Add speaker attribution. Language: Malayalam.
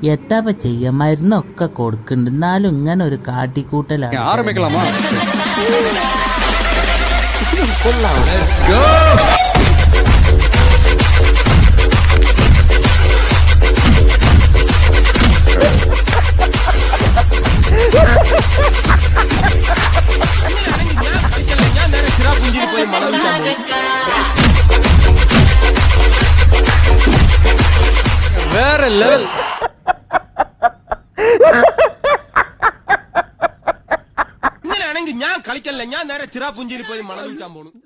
Speaker 1: എത്താപ്പ ചെയ്യ മരുന്നൊക്കെ കൊടുക്കുന്നുണ്ട് എന്നാലും ഇങ്ങനെ ഒരു കാട്ടിക്കൂട്ടലാണ്
Speaker 2: ஆரம்பிக்கலாமா வேற லெவல்
Speaker 3: ഇങ്ങനെയാണെങ്കിൽ ഞാൻ കളിക്കല്ല ഞാൻ നേരെ ചിറാപുഞ്ചിരി പോയി മണം വിൽക്കാൻ പോണു